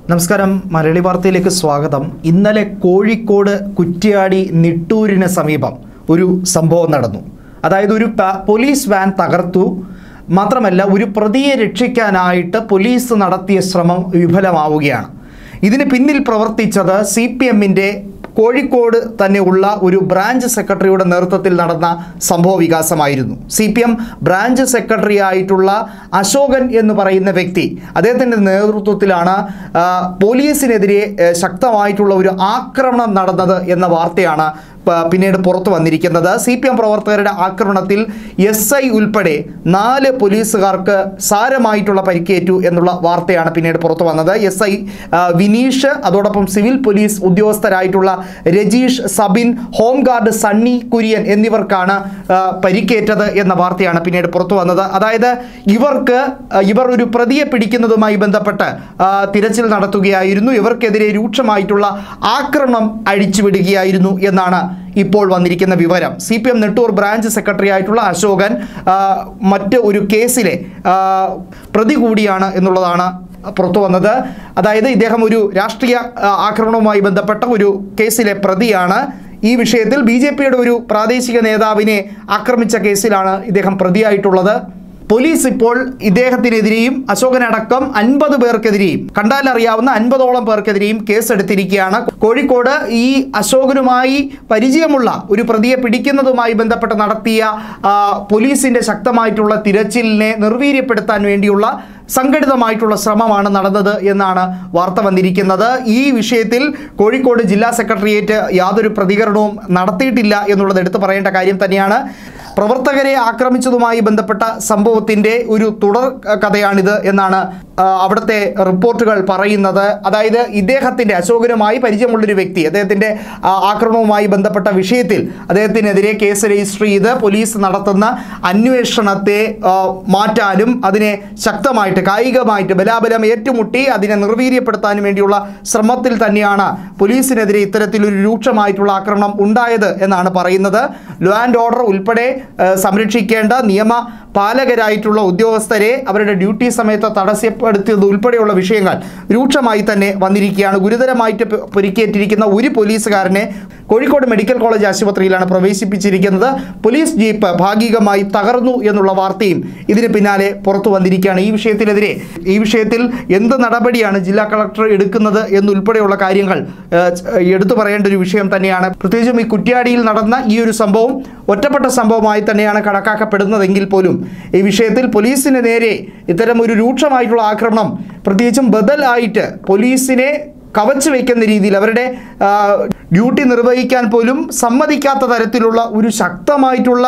നമസ്കാരം മലയാളി വാർത്തയിലേക്ക് സ്വാഗതം ഇന്നലെ കോഴിക്കോട് കുറ്റ്യാടി നിട്ടൂരിന് സമീപം ഒരു സംഭവം നടന്നു അതായത് ഒരു പ- പോലീസ് വാൻ തകർത്തു മാത്രമല്ല ഒരു പ്രതിയെ രക്ഷിക്കാനായിട്ട് പോലീസ് നടത്തിയ ശ്രമം വിഫലമാവുകയാണ് ഇതിന് പിന്നിൽ പ്രവർത്തിച്ചത് സി പി എമ്മിൻ്റെ കോഴിക്കോട് തന്നെ ഉള്ള ഒരു ബ്രാഞ്ച് സെക്രട്ടറിയുടെ നേതൃത്വത്തിൽ നടന്ന സംഭവ വികാസമായിരുന്നു C P M branch secretary ആയിട്ടുള്ള അശോകൻ എന്ന് പറയുന്ന വ്യക്തി അദ്ദേഹത്തിൻ്റെ നേതൃത്വത്തിലാണ് ആ, പോലീസിനെതിരെ ഏ, ശക്തമായിട്ടുള്ള ഒരു ആക്രമണം നടന്നത് എന്ന വാർത്തയാണ് പ- പിന്നീട് പുറത്തു വന്നിരിക്കുന്നത് സി പി എം പ്രവർത്തകരുടെ ആക്രമണത്തിൽ എസ് ഐ ഉൾപ്പെടെ നാല് പോലീസുകാർക്ക് സാരമായിട്ടുള്ള പരിക്കേറ്റു എന്നുള്ള വാർത്തയാണ് പിന്നീട് പുറത്തു വന്നത് എസ് ഐ വിനീഷ് അതോടൊപ്പം സിവിൽ പോലീസ് ഉദ്യോഗസ്ഥരായിട്ടുള്ള രജീഷ് സബിൻ ഹോംഗാർഡ് സണ്ണി കുര്യൻ എന്നിവർക്കാണ് ആ, പരിക്കേറ്റത് എന്ന വാർത്തയാണ് പിന്നീട് പുറത്തു വന്നത് അതായത് ഇവർക്ക് ആ, ഇവർ ഒരു പ്രതിയെ പിടിക്കുന്നതുമായി ബന്ധപ്പെട്ട് ആ, തിരച്ചിൽ നടത്തുകയായിരുന്നു ഇവർക്കെതിരെ രൂക്ഷമായിട്ടുള്ള ആക്രമണം അഴിച്ചുവിടുകയായിരുന്നു എന്നാണ് ഇപ്പോൾ വന്നിരിക്കുന്ന വിവരം C P M Nettoor branch secretary ആയിട്ടുള്ള അശോകൻ ആ, മറ്റ് ഒരു കേസിലെ ആ, പ്രതി കൂടിയാണ് എന്നുള്ളതാണ് പുറത്തു വന്നത് അതായത് ഇദ്ദേഹം ഒരു രാഷ്ട്രീയ ആ, ആക്രമണവുമായി ബന്ധപ്പെട്ട ഒരു കേസിലെ പ്രതിയാണ് ഈ വിഷയത്തിൽ ബി ജെ പിയുടെ ഒരു പ്രാദേശിക നേതാവിനെ ആക്രമിച്ച കേസിലാണ് ഇദ്ദേഹം പ്രതിയായിട്ടുള്ളത് പോലീസ് ഇപ്പോൾ ഇദ്ദേഹത്തിനെതിരെയും അശോകനടക്കം അൻപത് പേർക്കെതിരെയും കണ്ടാൽ അറിയാവുന്ന അൻപതോളം പേർക്കെതിരെയും കേസെടുത്തിരിക്കുകയാണ് കോഴിക്കോട് ഈ അശോകനുമായി പരിചയമുള്ള ഒരു പ്രതിയെ പിടിക്കുന്നതുമായി ബന്ധപ്പെട്ട് നടത്തിയ ആ, പോലീസിന്റെ ശക്തമായിട്ടുള്ള തിരച്ചിലിനെ നിർവീര്യപ്പെടുത്താൻ വേണ്ടിയുള്ള സംഘടിതമായിട്ടുള്ള ശ്രമമാണ് നടന്നത് എന്നാണ് വാർത്ത വന്നിരിക്കുന്നത് ഈ വിഷയത്തിൽ കോഴിക്കോട് ജില്ലാ സെക്രട്ടേറിയറ്റ് യാതൊരു പ്രതികരണവും നടത്തിയിട്ടില്ല എന്നുള്ളത് എടുത്തു പറയേണ്ട കാര്യം തന്നെയാണ് പ്രവർത്തകരെ ആക്രമിച്ചതുമായി ബന്ധപ്പെട്ട സംഭവത്തിൻ്റെ ഒരു തുടർ കഥയാണിത് എന്നാണ് ആ, അവിടുത്തെ റിപ്പോർട്ടുകൾ പറയുന്നത് അതായത് ഇദ്ദേഹത്തിൻ്റെ അശോകനുമായി പരിചയമുള്ളൊരു വ്യക്തി അദ്ദേഹത്തിൻ്റെ ആ, ആക്രമണവുമായി ബന്ധപ്പെട്ട വിഷയത്തിൽ അദ്ദേഹത്തിനെതിരെ കേസ് രജിസ്റ്റർ ചെയ്ത് പോലീസ് നടത്തുന്ന അന്വേഷണത്തെ ആ, മാറ്റാനും അതിനെ ശക്തമായിട്ട് കായികമായിട്ട് ബലാബലം ഏറ്റുമുട്ടി അതിനെ നിർവീര്യപ്പെടുത്താനും വേണ്ടിയുള്ള ശ്രമത്തിൽ തന്നെയാണ് പോലീസിനെതിരെ ഇത്തരത്തിലൊരു രൂക്ഷമായിട്ടുള്ള ആക്രമണം ഉണ്ടായത് എന്നാണ് പറയുന്നത് ലോ ആൻഡ് ഓർഡർ ഉൾപ്പെടെ ആ, സംരക്ഷിക്കേണ്ട നിയമ പാലകരായിട്ടുള്ള ഉദ്യോഗസ്ഥരെ അവരുടെ ഡ്യൂട്ടി സമയത്ത് തടസ്സപ്പെടുത്തിയത് ഉൾപ്പെടെയുള്ള വിഷയങ്ങൾ രൂക്ഷമായി തന്നെ വന്നിരിക്കുകയാണ് ഗുരുതരമായിട്ട് പ- പരിക്കേറ്റിരിക്കുന്ന ഒരു പോലീസുകാരനെ കോഴിക്കോട് മെഡിക്കൽ കോളേജ് ആശുപത്രിയിലാണ് പ്രവേശിപ്പിച്ചിരിക്കുന്നത് പോലീസ് ജീപ്പ് ഭാഗികമായി തകർന്നു എന്നുള്ള വാർത്തയും ഇതിന് പിന്നാലെ പുറത്തു വന്നിരിക്കുകയാണ് ഈ വിഷയത്തിനെതിരെ ഈ വിഷയത്തിൽ എന്ത് നടപടിയാണ് ജില്ലാ കളക്ടർ എടുക്കുന്നത് എന്നുൾപ്പെടെയുള്ള കാര്യങ്ങൾ ഏഹ്, ച- എടുത്തു പറയേണ്ട ഒരു വിഷയം തന്നെയാണ് പ്രത്യേകിച്ചും ഈ കുറ്റ്യാടിയിൽ നടന്ന ഈ ഒരു സംഭവം ഒറ്റപ്പെട്ട സംഭവമായി തന്നെയാണ് കണക്കാക്കപ്പെടുന്നതെങ്കിൽ പോലും ഈ വിഷയത്തിൽ പോലീസിന് നേരെ ഇത്തരം ഒരു രൂക്ഷമായിട്ടുള്ള ആക്രമണം പ്രത്യേകിച്ചും ബദലായിട്ട് പോലീസിനെ കവച്ചു വയ്ക്കുന്ന രീതിയിൽ അവരുടെ ആ, ഡ്യൂട്ടി നിർവഹിക്കാൻ പോലും സമ്മതിക്കാത്ത തരത്തിലുള്ള ഒരു ശക്തമായിട്ടുള്ള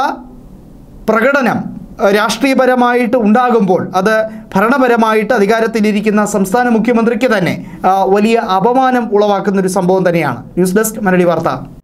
പ്രകടനം ആ, രാഷ്ട്രീയപരമായിട്ട് ഉണ്ടാകുമ്പോൾ അത് ഭരണപരമായിട്ട് അധികാരത്തിലിരിക്കുന്ന സംസ്ഥാന മുഖ്യമന്ത്രിക്ക് തന്നെ ആ, വലിയ അപമാനം ഉളവാക്കുന്ന ഒരു സംഭവം തന്നെയാണ് ന്യൂസ് ഡെസ്ക് മലയാളി വാർത്ത